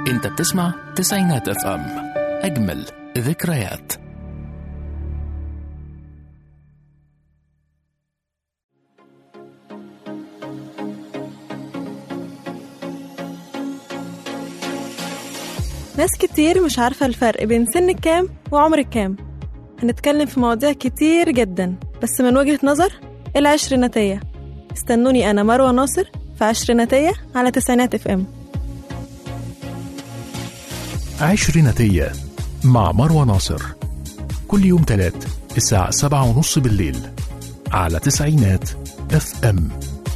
انت بتسمع تسعينات اف ام اجمل ذكريات ناس كتير مش عارفة الفرق بين سن كام وعمر كام هنتكلم في مواضيع كتير جدا بس من وجهة نظر العشريناتية استنوني أنا مروة ناصر في عشريناتية على تسعينات اف ام عشريناتية مع مروة ناصر كل يوم تلات الساعة سبعة ونص بالليل على تسعينات اف ام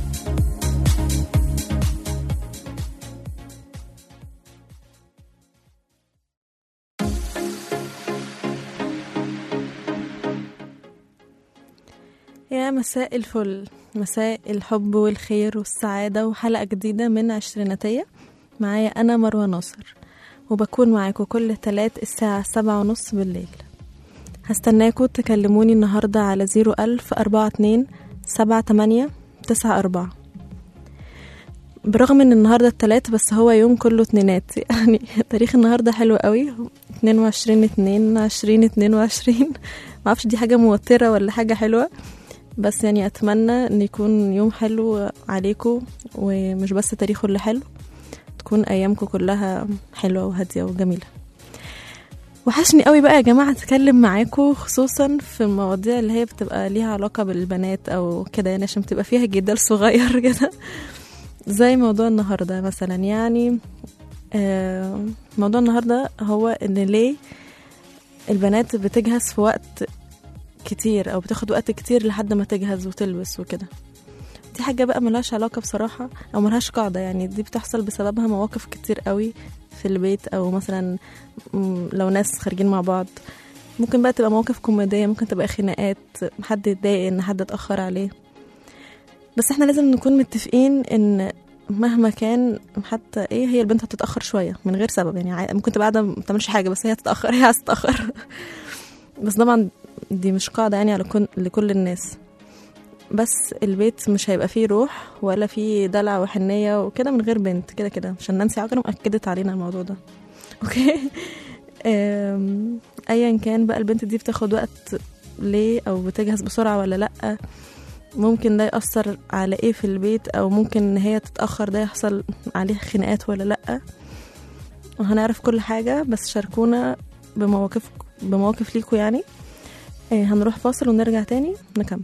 يا مساء الفل مساء الحب والخير والسعادة وحلقة جديدة من عشريناتية معايا أنا مروة ناصر وبكون معاكم كل تلات الساعة سبعة ونص بالليل هستناكم تكلموني النهاردة على زيرو ألف أربعة اتنين سبعة تمانية تسعة أربعة برغم ان النهاردة التلات بس هو يوم كله اتنينات يعني تاريخ النهاردة حلو قوي اتنين وعشرين اتنين عشرين اتنين وعشرين معرفش دي حاجة موترة ولا حاجة حلوة بس يعني اتمنى ان يكون يوم حلو عليكم ومش بس تاريخه اللي حلو تكون ايامكم كلها حلوه وهاديه وجميله وحشني قوي بقى يا جماعه اتكلم معاكم خصوصا في المواضيع اللي هي بتبقى ليها علاقه بالبنات او كده يعني عشان بتبقى فيها جدال صغير كده زي موضوع النهارده مثلا يعني آه، موضوع النهارده هو ان ليه البنات بتجهز في وقت كتير او بتاخد وقت كتير لحد ما تجهز وتلبس وكده دي حاجة بقى ملهاش علاقة بصراحة أو ملهاش قاعدة يعني دي بتحصل بسببها مواقف كتير قوي في البيت أو مثلا م، لو ناس خارجين مع بعض ممكن بقى تبقى مواقف كوميدية ممكن تبقى خناقات حد يتضايق إن حد اتأخر عليه بس احنا لازم نكون متفقين إن مهما كان حتى ايه هي البنت هتتأخر شوية من غير سبب يعني عا- ممكن تبقى قاعدة مبتعملش حاجة بس هي هتتأخر هي عايزة تتأخر بس طبعا دي مش قاعدة يعني على كل لكل الناس بس البيت مش هيبقى فيه روح ولا فيه دلع وحنية وكده من غير بنت كده كده عشان نانسي عجرم أكدت علينا الموضوع ده اوكي أم، ايا كان بقى البنت دي بتاخد وقت ليه او بتجهز بسرعة ولا لأ ممكن ده يأثر على ايه في البيت او ممكن ان هي تتأخر ده يحصل عليها خناقات ولا لأ وهنعرف كل حاجة بس شاركونا بمواقف بمواقف ليكوا يعني إيه، هنروح فاصل ونرجع تاني نكمل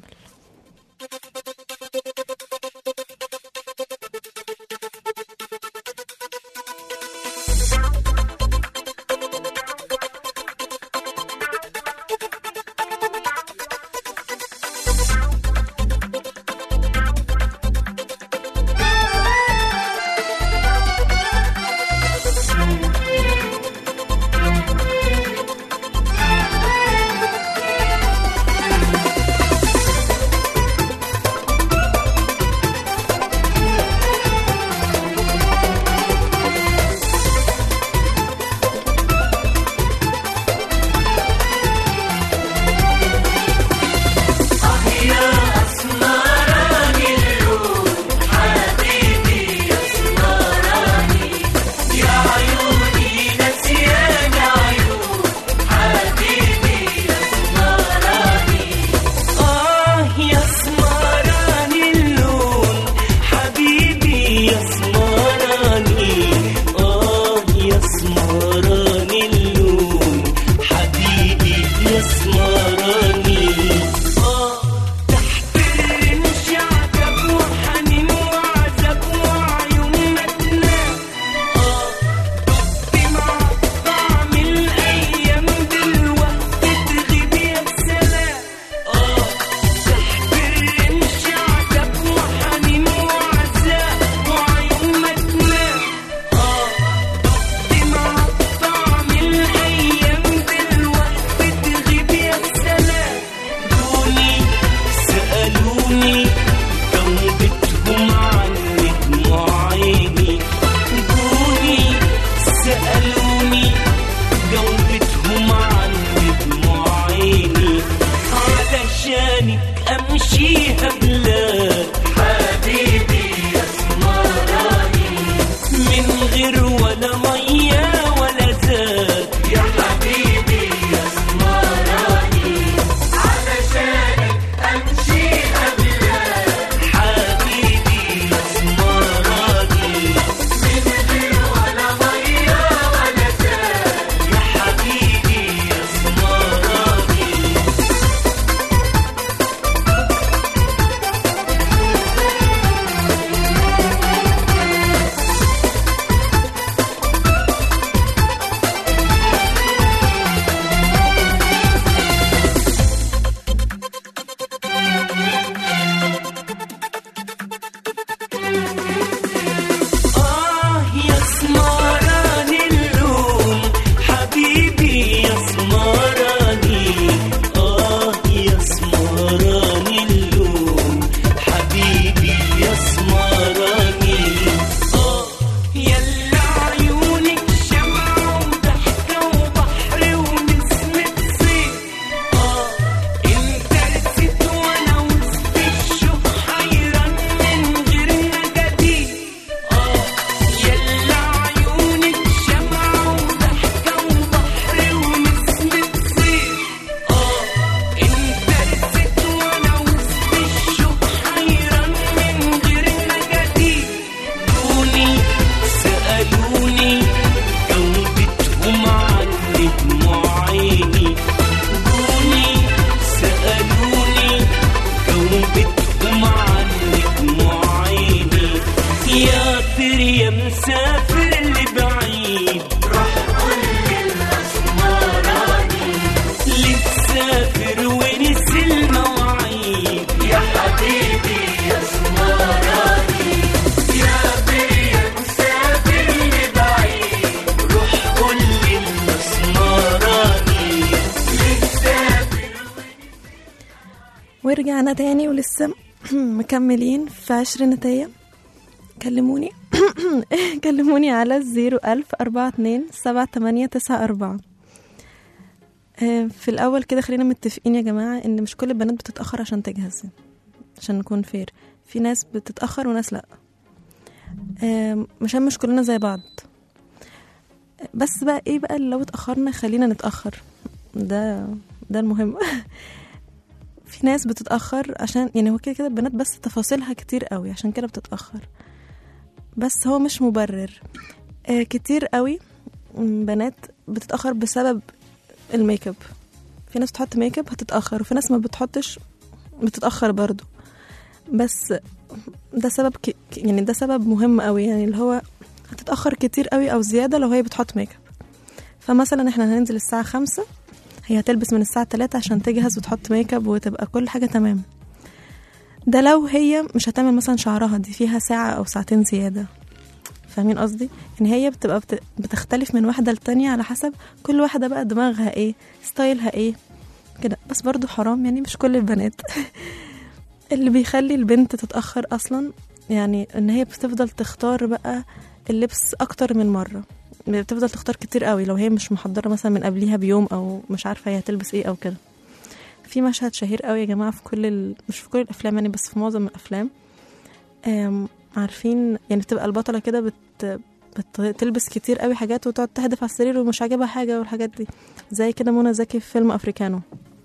مسافر لبعيد روح قول للأسمراني ليه تسافر ونسي المواعيد يا حبيبي يا اسمراني يا بيا مسافر لبعيد روح قول للأسمراني ليه تسافر ورجعنا تاني ولسه مكملين في عشريناتية كلموني كلموني على الزيرو ألف أربعة اتنين سبعة تمانية تسعة أربعة آه، في الأول كده خلينا متفقين يا جماعة إن مش كل البنات بتتأخر عشان تجهز عشان نكون فير في ناس بتتأخر وناس لأ آم، عشان مش كلنا زي بعض بس بقى ايه بقى لو اتأخرنا خلينا نتأخر ده ده المهم في ناس بتتأخر عشان يعني هو كده كده البنات بس تفاصيلها كتير قوي عشان كده بتتأخر بس هو مش مبرر آه كتير قوي م، بنات بتتأخر بسبب الميك اب في ناس بتحط ميك اب هتتأخر وفي ناس ما بتحطش بتتأخر برضو بس ده سبب ك... ك- يعني ده سبب مهم قوي يعني اللي هو هتتأخر كتير قوي أو زيادة لو هي بتحط ميك اب فمثلا احنا هننزل الساعة خمسة هي هتلبس من الساعة تلاتة عشان تجهز وتحط ميك اب وتبقى كل حاجة تمام ده لو هي مش هتعمل مثلا شعرها دي فيها ساعة أو ساعتين زيادة فاهمين قصدي؟ يعني هي بتبقى بت... بتختلف من واحدة لتانية على حسب كل واحدة بقى دماغها ايه ستايلها ايه كده بس برضو حرام يعني مش كل البنات اللي بيخلي البنت تتأخر أصلا يعني إن هي بتفضل تختار بقى اللبس أكتر من مرة بتفضل تختار كتير قوي لو هي مش محضرة مثلا من قبليها بيوم أو مش عارفة هي هتلبس ايه أو كده في مشهد شهير قوي يا جماعة في كل ال... مش في كل الأفلام يعني بس في معظم الأفلام آم، عارفين يعني بتبقى البطلة كده بت... بتلبس كتير قوي حاجات وتقعد تحدف على السرير ومش عاجبها حاجة والحاجات دي زي كده منى زكي في فيلم أفريكانو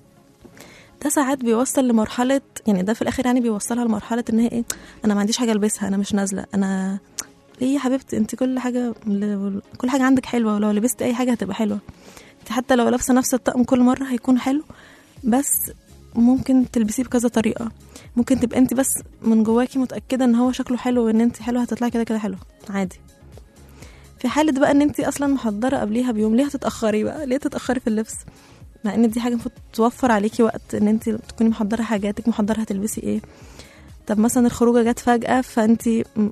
ده ساعات بيوصل لمرحلة يعني ده في الآخر يعني بيوصلها لمرحلة إن هي إيه أنا ما عنديش حاجة ألبسها أنا مش نازلة أنا ليه يا حبيبتي أنت كل حاجة كل حاجة عندك حلوة ولو لبست أي حاجة هتبقى حلوة أنت حتى لو لابسة نفس الطقم كل مرة هيكون حلو بس ممكن تلبسيه بكذا طريقة ممكن تبقى انت بس من جواكي متأكدة ان هو شكله حلو وان انت حلوة هتطلعي كده كده حلو عادي في حالة بقى ان انت اصلا محضرة قبليها بيوم ليه هتتأخري بقى ليه تتأخري في اللبس مع ان دي حاجة المفروض توفر عليكي وقت ان انت تكوني محضرة حاجاتك محضرة هتلبسي ايه طب مثلا الخروجة جت فجأة فانت م-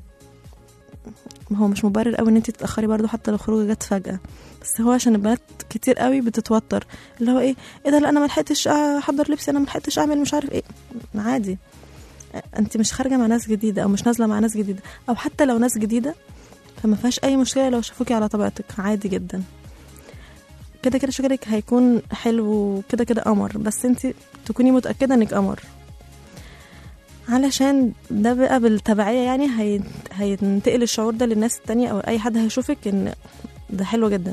هو مش مبرر قوي ان انت تتأخري برضو حتى لو الخروجة جت فجأة بس هو عشان البنات كتير قوي بتتوتر اللي هو ايه ايه ده لا انا ما لحقتش احضر لبسي انا ما لحقتش اعمل مش عارف ايه عادي انت مش خارجه مع ناس جديده او مش نازله مع ناس جديده او حتى لو ناس جديده فما فيهاش اي مشكله لو شافوكي على طبيعتك عادي جدا كده كده شكلك هيكون حلو وكده كده قمر بس انت تكوني متاكده انك قمر علشان ده بقى بالتبعية يعني هي... هينتقل الشعور ده للناس التانية أو أي حد هيشوفك إن ده حلو جدا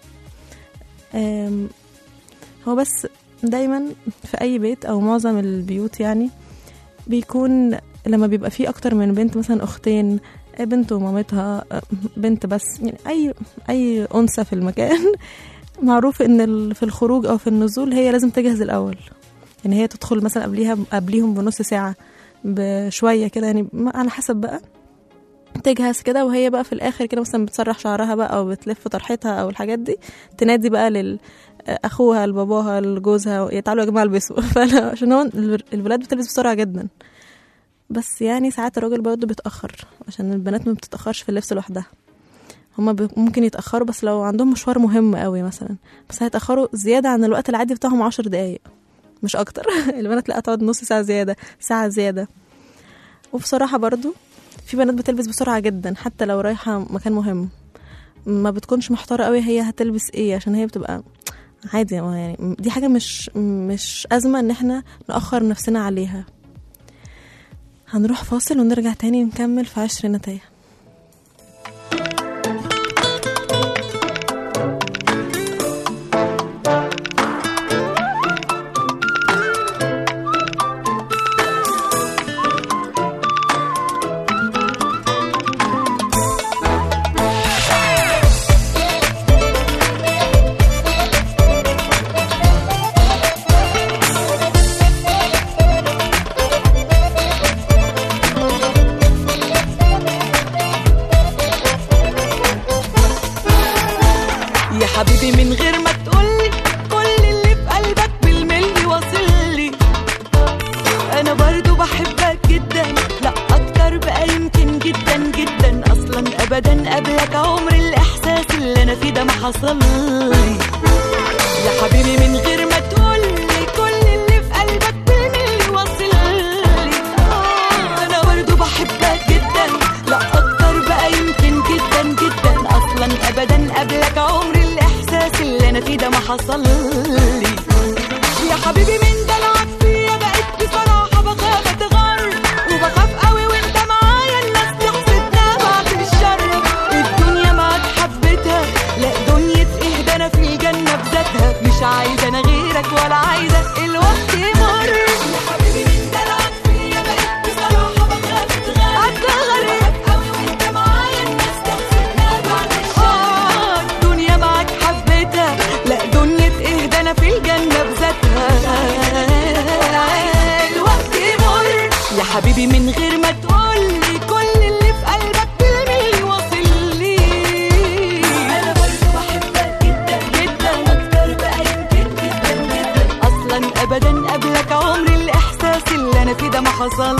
أم... هو بس دايما في أي بيت أو معظم البيوت يعني بيكون لما بيبقى فيه أكتر من بنت مثلا أختين بنت ومامتها بنت بس يعني أي أي أنثى في المكان معروف إن ال- في الخروج أو في النزول هي لازم تجهز الأول يعني هي تدخل مثلا قبليها قبليهم بنص ساعة بشوية كده يعني ما- على حسب بقى تجهز كده وهي بقى في الآخر كده مثلا بتسرح شعرها بقى أو بتلف طرحتها أو الحاجات دي تنادي بقى لل اخوها لباباها لجوزها يا تعالوا يا جماعه البسوا فأنا عشان هو الر- الولاد بتلبس بسرعه جدا بس يعني ساعات الراجل برضه بيتاخر عشان البنات ما بتتاخرش في اللبس لوحدها هما ب- ممكن يتاخروا بس لو عندهم مشوار مهم قوي مثلا بس هيتاخروا زياده عن الوقت العادي بتاعهم عشر دقايق مش اكتر البنات لا تقعد نص ساعه زياده ساعه زياده وبصراحه برضو في بنات بتلبس بسرعه جدا حتى لو رايحه مكان مهم ما بتكونش محتاره قوي هي هتلبس ايه عشان هي بتبقى عادي هو يعني دي حاجه مش مش ازمه ان احنا ناخر نفسنا عليها هنروح فاصل ونرجع تاني نكمل في عشريناتية حبيبي من غير ما تقولي كل اللي في قلبك بالملي واصلي انا برضو بحبك جدا لا اكتر بقى يمكن جدا جدا اصلا ابدا قبلك عمر الاحساس اللي انا فيه ده ما حصلي يا حبيبي من غير ما تقولي كل اللي في قلبك بالملي واصلي آه، انا برضو بحبك جدا لا اكتر بقى يمكن جدا جدا اصلا ابدا قبلك عمر الاحساس اللي انا فيه ده ما حصلي يا حبيبي من دلعك فيا بقيت بصراحة بخاف اتغر وبخاف قوي وانت معايا الناس تحسدنا بعد الشر الدنيا معاك حبيتها لا دنيا ايه ده انا في الجنة بذاتها مش عايزة انا غيرك ولا عايزة الوقت يمر يا حبيبي من دلعك فيا بقيت بصراحة بخاف اتغر اتغر قوي وانت معايا الناس تحسدنا بعد الشر الدنيا معاك حبيتها لا دنيا ايه ده انا في الجنة بذاتها الوقت يمر يا حبيبي من غير ما تقولي كل اللي في قلبك بالملي واصل لي انا برضه بحبك جدا جدا اكتر بقى يمكن جدا جدا اصلا ابدا قبلك عمري الاحساس اللي انا فيه ده ما حصل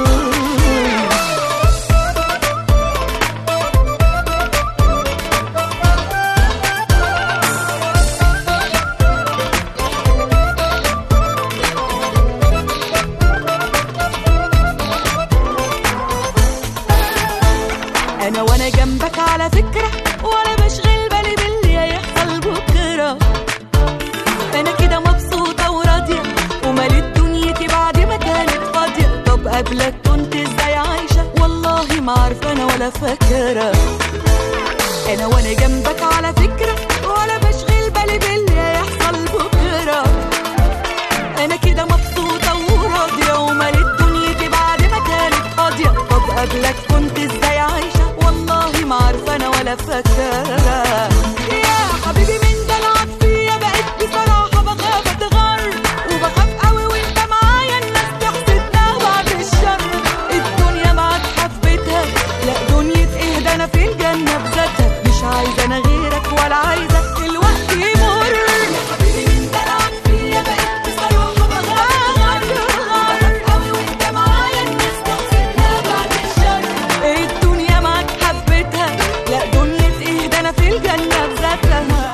انا وانا جنبك على فكرة ولا بشغل بالي باللي هيحصل بكرة انا كده مبسوطة وراضية ومليت دنيتي بعد ما كانت فاضية طب قبلك كنت ازاي عايشة والله ما عارفة انا ولا فاكرة انا وانا جنبك على فكرة ولا بشغل بالي باللي هيحصل بكرة انا كده مبسوطة وراضية ومليت دنيتي بعد ما كانت فاضية طب قبلك كنت ازاي عايشة والله ما عارفة انا ولا فاكرة يا حبيبي من دلعك فيا بقيت بصراحة بخاف اتغر وبخاف قوي وانت معايا الناس تحسدنا بعد الشر الدنيا معاك حبيتها لا دنيا ايه ده انا في الجنة بذاتها مش عايزة انا غيرك ولا عايزة الوقت يمر يا حبيبي من دلعك فيا بقيت بصراحة بخاف اتغر قوي وانت معايا الناس تحسدنا بعد الشر الدنيا معاك حبيتها لا دنيا ايه ده انا في الجنة بذاتها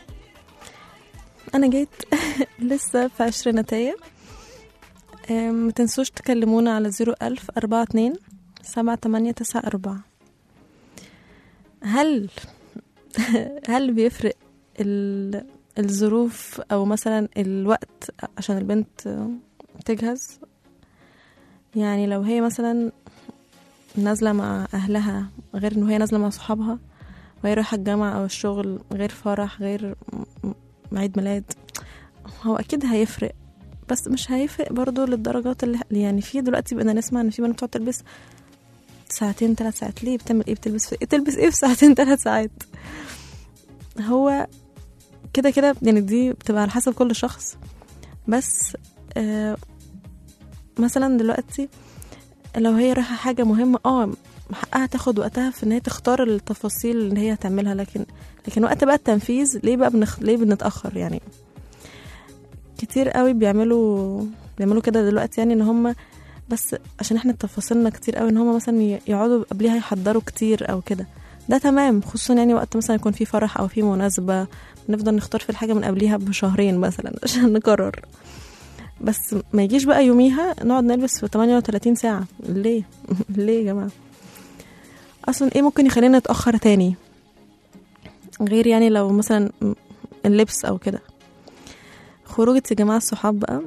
انا جيت لسه في عشريناتية أم، ما تنسوش تكلمونا على زيرو ألف أربعة اتنين سبعة تمانية تسعة أربعة هل هل بيفرق ال- الظروف أو مثلا الوقت عشان البنت تجهز يعني لو هي مثلا نازلة مع أهلها غير إن هي نازلة مع صحابها وهي رايحة الجامعة أو الشغل غير فرح غير م- م- عيد ميلاد هو أكيد هيفرق بس مش هيفرق برضو للدرجات اللي يعني في دلوقتي بقينا نسمع إن في بنات بتقعد تلبس ساعتين ثلاث ساعات ليه بتعمل ايه بتلبس في إيه؟ تلبس ايه في ساعتين ثلاث ساعات هو كده كده يعني دي بتبقى على حسب كل شخص بس آه مثلا دلوقتي لو هي رايحة حاجة مهمة اه حقها تاخد وقتها في ان هي تختار التفاصيل اللي هي هتعملها لكن لكن وقت بقى التنفيذ ليه بقى بنخ... ليه بنتأخر يعني كتير قوي بيعملوا بيعملوا كده دلوقتي يعني ان هم بس عشان احنا تفاصيلنا كتير قوي ان هم مثلا ي- يقعدوا قبليها يحضروا كتير او كده ده تمام خصوصا يعني وقت مثلا يكون في فرح او في مناسبة نفضل نختار في الحاجة من قبليها بشهرين مثلا عشان نقرر بس ما يجيش بقى يوميها نقعد نلبس في 38 ساعة ليه ليه يا جماعة اصلا ايه ممكن يخلينا نتأخر تاني غير يعني لو مثلا اللبس او كده خروجة يا جماعة الصحاب بقى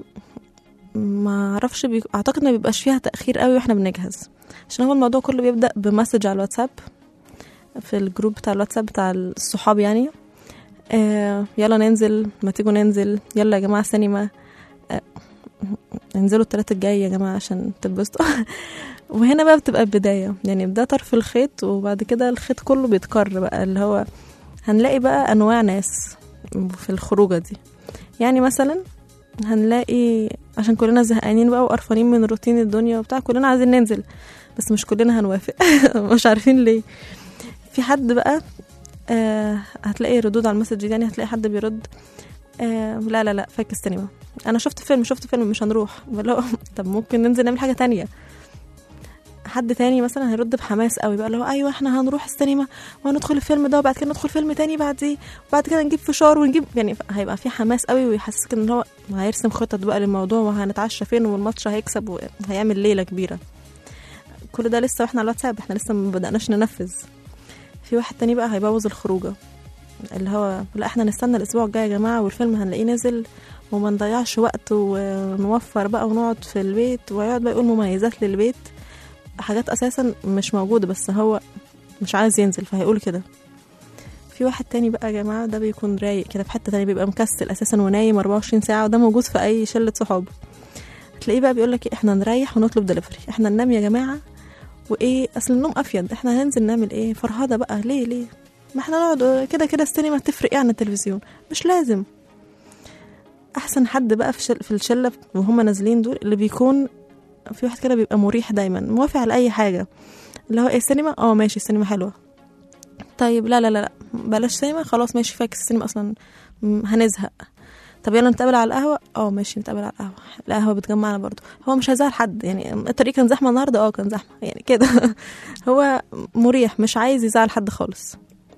ما اعرفش بي... اعتقد ما بيبقاش فيها تأخير قوي واحنا بنجهز عشان هو الموضوع كله بيبدأ بمسج على الواتساب في الجروب بتاع الواتساب بتاع الصحاب يعني آه يلا ننزل ما تيجوا ننزل يلا يا جماعة سينما آه انزلوا التلاتة الجاي يا جماعة عشان تتبسطوا وهنا بقى بتبقى البداية يعني ده طرف الخيط وبعد كده الخيط كله بيتكر بقى اللي هو هنلاقي بقى أنواع ناس في الخروجة دي يعني مثلا هنلاقي عشان كلنا زهقانين بقى وقرفانين من روتين الدنيا وبتاع كلنا عايزين ننزل بس مش كلنا هنوافق مش عارفين ليه في حد بقى آه هتلاقي ردود على المسج يعني هتلاقي حد بيرد آه لا لا لا فاك السينما انا شفت فيلم شفت فيلم مش هنروح اللي هو طب ممكن ننزل نعمل حاجه تانية حد تاني مثلا هيرد بحماس قوي بقى اللي هو ايوه احنا هنروح السينما وهندخل الفيلم ده وبعد كده ندخل فيلم تاني بعديه وبعد كده نجيب فشار ونجيب يعني هيبقى في حماس قوي ويحسسك ان هو هيرسم خطط بقى للموضوع وهنتعشى فين والماتش هيكسب وهيعمل ليله كبيره كل ده لسه واحنا على الواتساب احنا لسه ما بدأناش ننفذ في واحد تاني بقى هيبوظ الخروجه اللي هو لا احنا نستنى الاسبوع الجاي يا جماعه والفيلم هنلاقيه نزل وما نضيعش وقت ونوفر بقى ونقعد في البيت ويقعد بقى يقول مميزات للبيت حاجات اساسا مش موجوده بس هو مش عايز ينزل فهيقول كده في واحد تاني بقى يا جماعه ده بيكون رايق كده في حته تانية بيبقى مكسل اساسا ونايم 24 ساعه وده موجود في اي شله صحاب تلاقيه بقى بيقول لك احنا نريح ونطلب دليفري احنا ننام يا جماعه وايه اصل النوم افيد احنا هننزل نعمل ايه فرهده بقى ليه ليه ما احنا نقعد كده كده السينما تفرق ايه عن التلفزيون مش لازم احسن حد بقى في, شل في الشله وهم نازلين دول اللي بيكون في واحد كده بيبقى مريح دايما موافق على اي حاجه اللي هو ايه السينما اه ماشي السينما حلوه طيب لا لا لا لا بلاش سينما خلاص ماشي فاكس السينما اصلا م- هنزهق طب يلا نتقابل على القهوه اه ماشي نتقابل على القهوه القهوه بتجمعنا برضو هو مش هيزعل حد يعني الطريق كان زحمه النهارده اه كان زحمه يعني كده هو مريح مش عايز يزعل حد خالص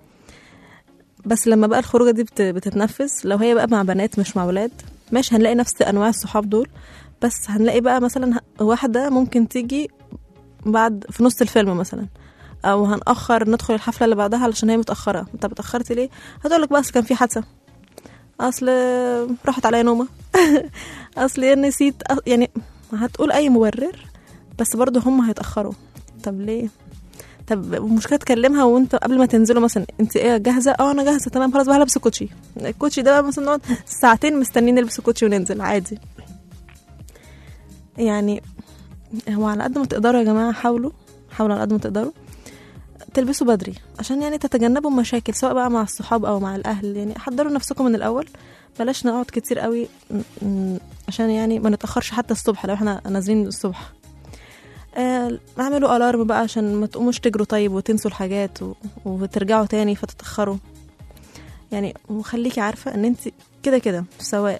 بس لما بقى الخروجه دي بت- بتتنفذ لو هي بقى مع بنات مش مع ولاد ماشي هنلاقي نفس انواع الصحاب دول بس هنلاقي بقى مثلا ه- واحده ممكن تيجي بعد في نص الفيلم مثلا او هنأخر ندخل الحفله اللي بعدها علشان هي متأخره انت اتأخرتي ليه هتقولك بقى اصل كان في حادثه اصل راحت عليا نومه اصل نسيت أ- يعني هتقول اي مبرر بس برضه هم هيتأخروا طب ليه طب المشكله تكلمها وانت قبل ما تنزلوا مثلا انت ايه جاهزه اه انا جاهزه تمام خلاص بقى هلبس الكوتشي الكوتشي ده بقى مثلا نقعد ساعتين مستنيين نلبس الكوتشي وننزل عادي يعني هو على قد ما تقدروا يا جماعه حاولوا حاولوا على قد ما تقدروا تلبسوا بدري عشان يعني تتجنبوا مشاكل سواء بقى مع الصحاب او مع الاهل يعني حضروا نفسكم من الاول بلاش نقعد كتير قوي م- م- عشان يعني ما نتاخرش حتى الصبح لو احنا نازلين الصبح آه، اعملوا الارم بقى عشان ما تقوموش تجروا طيب وتنسوا الحاجات و... وترجعوا تاني فتتاخروا يعني وخليكي عارفه ان انت كده كده سواء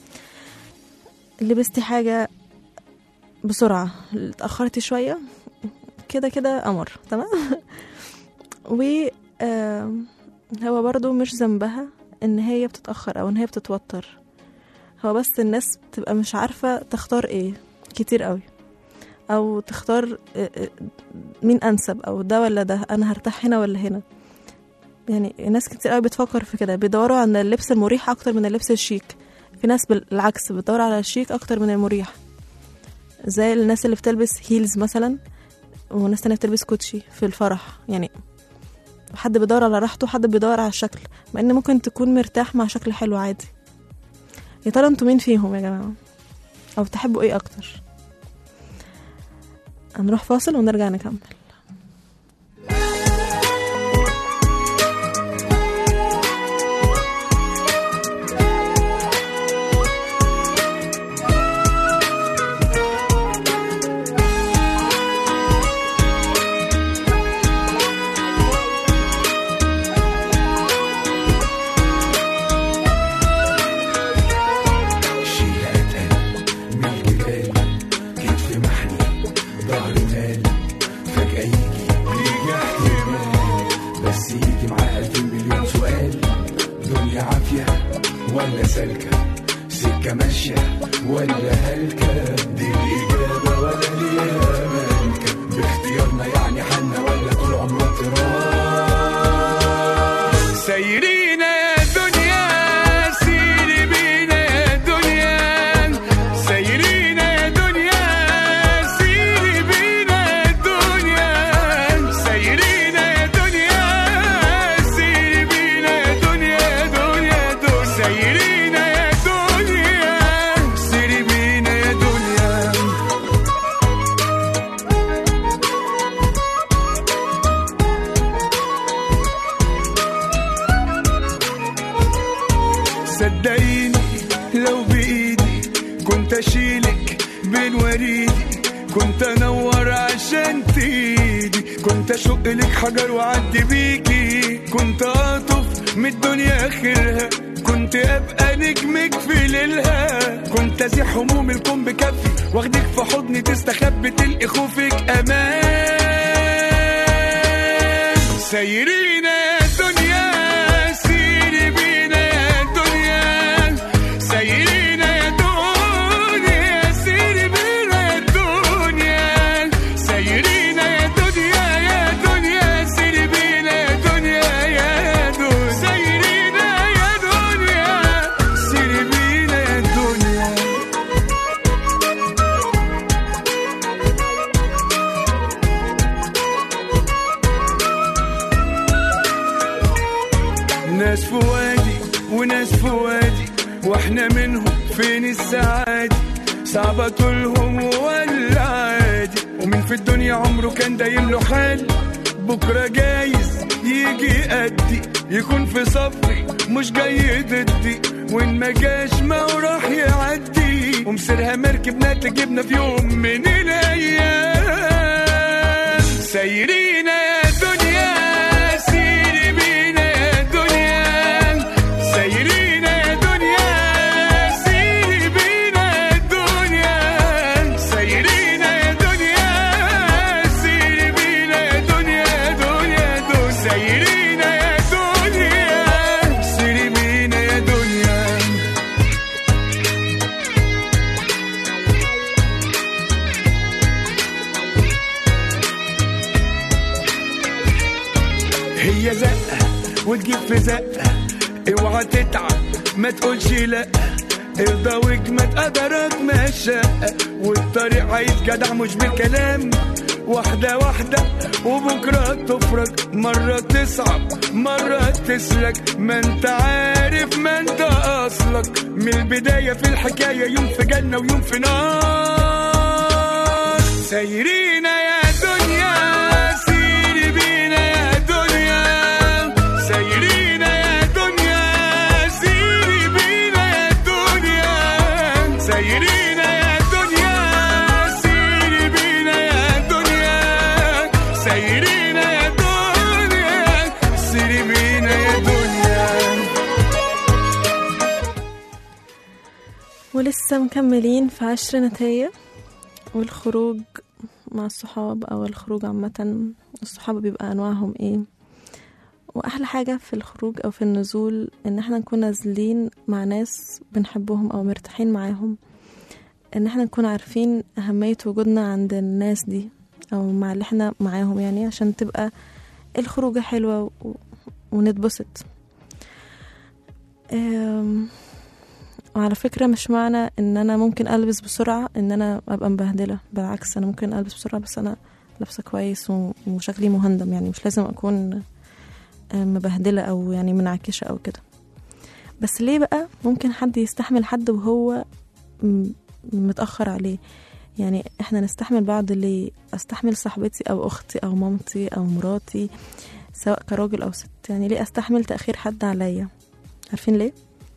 لبستي حاجه بسرعه اتاخرتي شويه كده كده قمر تمام و آم، هو برضو مش ذنبها ان هي بتتاخر او ان هي بتتوتر هو بس الناس بتبقى مش عارفه تختار ايه كتير قوي او تختار آه، آه، مين انسب او ده ولا ده انا هرتاح هنا ولا هنا يعني ناس كتير قوي بتفكر في كده بيدوروا على اللبس المريح اكتر من اللبس الشيك في ناس بالعكس بتدور على الشيك اكتر من المريح زي الناس اللي بتلبس هيلز مثلا وناس تانية بتلبس كوتشي في الفرح يعني حد بيدور على راحته حد بيدور على الشكل مع ان ممكن تكون مرتاح مع شكل حلو عادي يا ترى انتوا مين فيهم يا جماعه او بتحبوا ايه اكتر هنروح فاصل ونرجع نكمل شيلة أتقل من الجبال كتف محني ظهر مال فجأة يجي يجي احتمال بس يجي معاه ألف مليون سؤال دنيا عافية ولا سالكة سكة ماشية ولا هلكة دي الإجابة ولا ليها مالكة باختيارنا يعني حنا ولا طول عمرنا تراب سايرين يا دنيا سيري بينا يا دنيا سايرين يا دنيا سيري بينا يا دنيا سايرين يا دنيا سيري بينا يا دنيا يا دنيا دنيا سايرين يا دنيا سيري بينا يا دنيا صدقيني لو بايدي كنت اشيلك بين وريدي كنت انور عشان تيجي كنت اشق لك حجر واعدي بيكي كنت اطف من الدنيا اخرها كنت ابقى نجمك في ليلها كنت ازيح هموم الكون بكفي واخدك في حضني تستخبي تلقي خوفك امان سيرينا يا دنيا سيري بينا يا دنيا سيرينا يا دنيا سيري بينا يا دنيا سيرينا يا دنيا يا دنيا سيري بينا يا دنيا يا دنيا سيرينا يا دنيا سيري بينا يا دنيا ناس في وادي وناس في وادي واحنا منهم فين السعادة صعبة طولهم ولا عادي ومين في الدنيا عمره كان دايم له حال بكرة جايز يجي قدي يكون في صفي مش جاي ضدي وان ما جاش ما هو راح يعدي ومسيرها مركبنا تجيبنا في يوم من الايام سايرين يا دنيا سيري بينا يا دنيا سايرين يا دنيا سيري بينا يا دنيا سايرين يا دنيا سيري بينا يا دنيا دنيا دنيا سايرين يا دنيا سيري بينا يا دنيا هي زقة وتجيب في زقة اوعى تتعب ما تقولش لا ارضى واجمد قدرك ما شاء والطريق عايز جدع مش بالكلام واحدة واحدة وبكرة تفرج مرة تصعب مرة تسلك ما انت عارف ما انت اصلك من البداية في الحكاية يوم في جنة ويوم في نار سايرين يا دنيا سيري بينا يا دنيا سايرين يا دنيا سيري بينا يا دنيا سايرين يا دنيا سيري بينا يا دنيا سايرين يا دنيا سيري بينا يا دنيا ولسه مكملين في عشر نتاية والخروج مع الصحاب أو الخروج عامة الصحاب بيبقى أنواعهم إيه وأحلى حاجة في الخروج أو في النزول إن احنا نكون نازلين مع ناس بنحبهم أو مرتاحين معاهم إن احنا نكون عارفين أهمية وجودنا عند الناس دي أو مع اللي احنا معاهم يعني عشان تبقى الخروجة حلوة و... ونتبسط أم... وعلى فكرة مش معنى ان انا ممكن البس بسرعة ان انا ابقى مبهدلة بالعكس انا ممكن البس بسرعة بس انا لابسة كويس و- وشكلي مهندم يعني مش لازم اكون آه، مبهدلة او يعني منعكشة او كده بس ليه بقى ممكن حد يستحمل حد وهو م- متأخر عليه يعني احنا نستحمل بعض ليه استحمل صاحبتي او اختي او مامتي او مراتي سواء كراجل او ست يعني ليه استحمل تأخير حد عليا عارفين ليه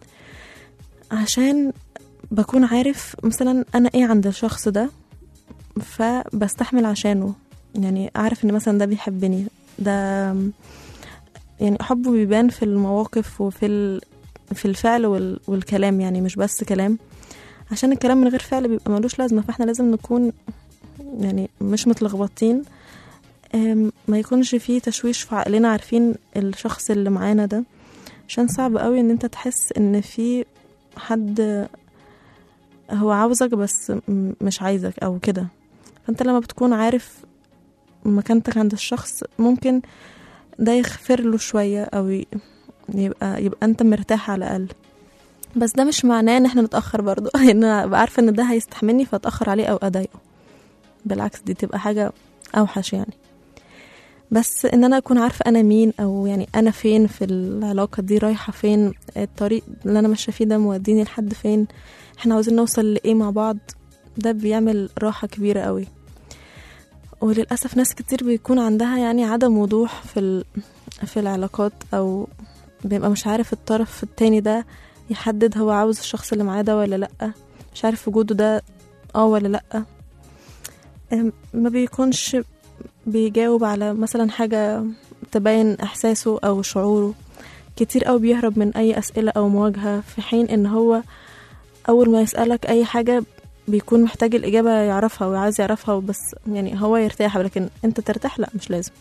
عشان بكون عارف مثلا انا ايه عند الشخص ده فبستحمل عشانه يعني عارف ان مثلا ده بيحبني ده يعني حبه بيبان في المواقف وفي ال... في الفعل وال... والكلام يعني مش بس كلام عشان الكلام من غير فعل بيبقى ملوش لازمة فاحنا لازم نكون يعني مش متلخبطين أم، ما يكونش فيه تشويش في عقلنا عارفين الشخص اللي معانا ده عشان صعب قوي ان انت تحس ان في حد هو عاوزك بس م- مش عايزك او كده فانت لما بتكون عارف مكانتك عند الشخص ممكن ده يغفر له شوية او ي- يبقى يبقى انت مرتاح على الاقل بس ده مش معناه ان احنا نتاخر برضو ان انا ابقى عارفه ان ده هيستحملني فاتاخر عليه او اضايقه بالعكس دي تبقى حاجه اوحش يعني بس ان انا اكون عارفه انا مين او يعني انا فين في العلاقه دي رايحه فين الطريق اللي انا ماشيه فيه ده موديني لحد فين احنا عاوزين نوصل لايه مع بعض ده بيعمل راحه كبيره قوي وللاسف ناس كتير بيكون عندها يعني عدم وضوح في ال... في العلاقات او بيبقى مش عارف الطرف التاني ده يحدد هو عاوز الشخص اللي معاه ده ولا لأ مش عارف وجوده ده اه ولا لأ أم، ما بيكونش بيجاوب على مثلا حاجة تبين إحساسه أو شعوره كتير أوي بيهرب من أي أسئلة أو مواجهة في حين إن هو أول ما يسألك أي حاجة بيكون محتاج الإجابة يعرفها وعايز يعرفها بس يعني هو يرتاح لكن أنت ترتاح لا مش لازم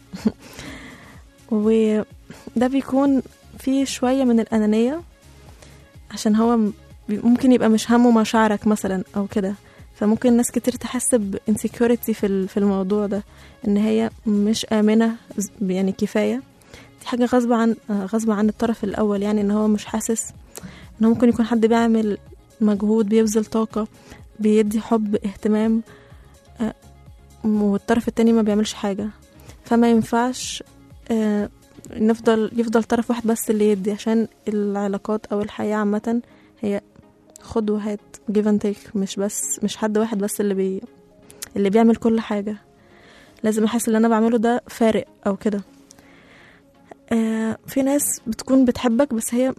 وده بيكون فيه شوية من الأنانية عشان هو م- ممكن يبقى مش همه مشاعرك مثلا أو كده فممكن ناس كتير تحس بانسكيورتي في ال- في الموضوع ده ان هي مش آمنة ز- يعني كفاية دي حاجة غصب عن آه، غصب عن الطرف الأول يعني ان هو مش حاسس ان هو ممكن يكون حد بيعمل مجهود بيبذل طاقة بيدي حب اهتمام آه، والطرف التاني ما بيعملش حاجة فما ينفعش آه، نفضل يفضل طرف واحد بس اللي يدي عشان العلاقات او الحياة عامة هي خد وهات give and take مش بس مش حد واحد بس اللي بي اللي بيعمل كل حاجة لازم احس اللي انا بعمله ده فارق او كده آه في ناس بتكون بتحبك بس هي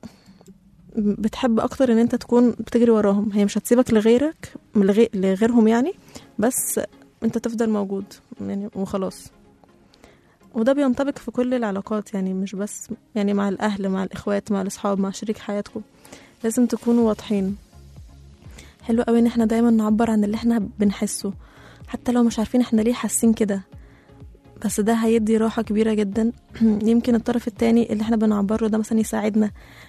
بتحب اكتر ان انت تكون بتجري وراهم هي مش هتسيبك لغيرك لغي- لغيرهم يعني بس انت تفضل موجود يعني وخلاص وده بينطبق في كل العلاقات يعني مش بس يعني مع الأهل مع الإخوات مع الأصحاب مع شريك حياتكم لازم تكونوا واضحين حلو قوي ان احنا دايما نعبر عن اللي احنا بنحسه حتى لو مش عارفين احنا ليه حاسين كده بس ده هيدي راحة كبيرة جدا يمكن الطرف التاني اللي احنا بنعبره ده مثلا يساعدنا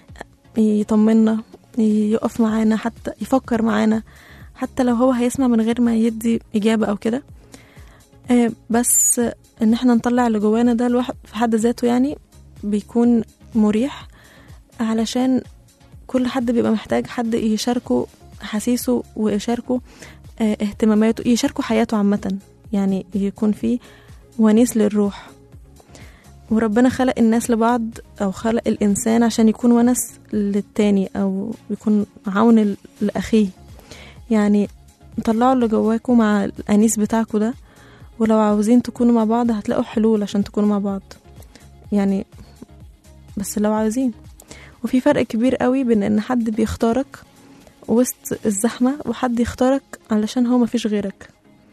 يطمنا يقف معانا حتى يفكر معانا حتى لو هو هيسمع من غير ما يدي إجابة أو كده آه، بس ان احنا نطلع اللي جوانا ده الواحد في حد ذاته يعني بيكون مريح علشان كل حد بيبقى محتاج حد يشاركه حسيسه ويشاركه آه، اهتماماته يشاركه حياته عامة يعني يكون في ونيس للروح وربنا خلق الناس لبعض أو خلق الإنسان عشان يكون ونس للتاني أو يكون عون ل- لأخيه يعني طلعوا اللي جواكوا مع الأنيس بتاعكوا ده ولو عاوزين تكونوا مع بعض هتلاقوا حلول عشان تكونوا مع بعض يعني بس لو عاوزين وفي فرق كبير قوي بين ان حد بيختارك وسط الزحمة وحد يختارك علشان هو مفيش غيرك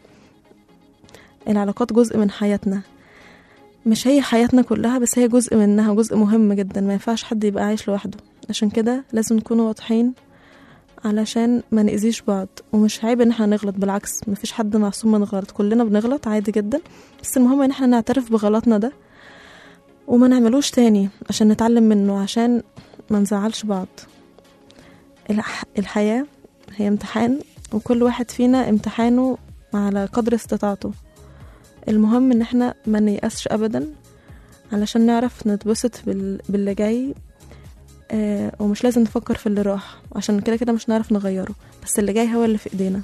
العلاقات جزء من حياتنا مش هي حياتنا كلها بس هي جزء منها جزء مهم جدا ما ينفعش حد يبقى عايش لوحده عشان كده لازم نكونوا واضحين علشان ما نأذيش بعض ومش عيب ان احنا نغلط بالعكس مفيش حد معصوم من الغلط كلنا بنغلط عادي جدا بس المهم ان احنا نعترف بغلطنا ده وما نعملوش تاني عشان نتعلم منه عشان ما نزعلش بعض الح... الحياة هي امتحان وكل واحد فينا امتحانه على قدر استطاعته المهم ان احنا ما نيأسش ابدا علشان نعرف نتبسط بال... باللي جاي آه ومش لازم نفكر في اللي راح عشان كده كده مش نعرف نغيره بس اللي جاي هو اللي في ايدينا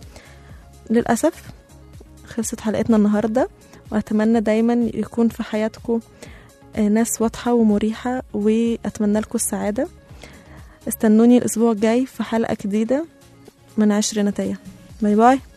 للأسف خلصت حلقتنا النهاردة وأتمنى دايما يكون في حياتكم آه، ناس واضحة ومريحة وأتمنى لكم السعادة استنوني الأسبوع الجاي في حلقة جديدة من عشر نتايا باي باي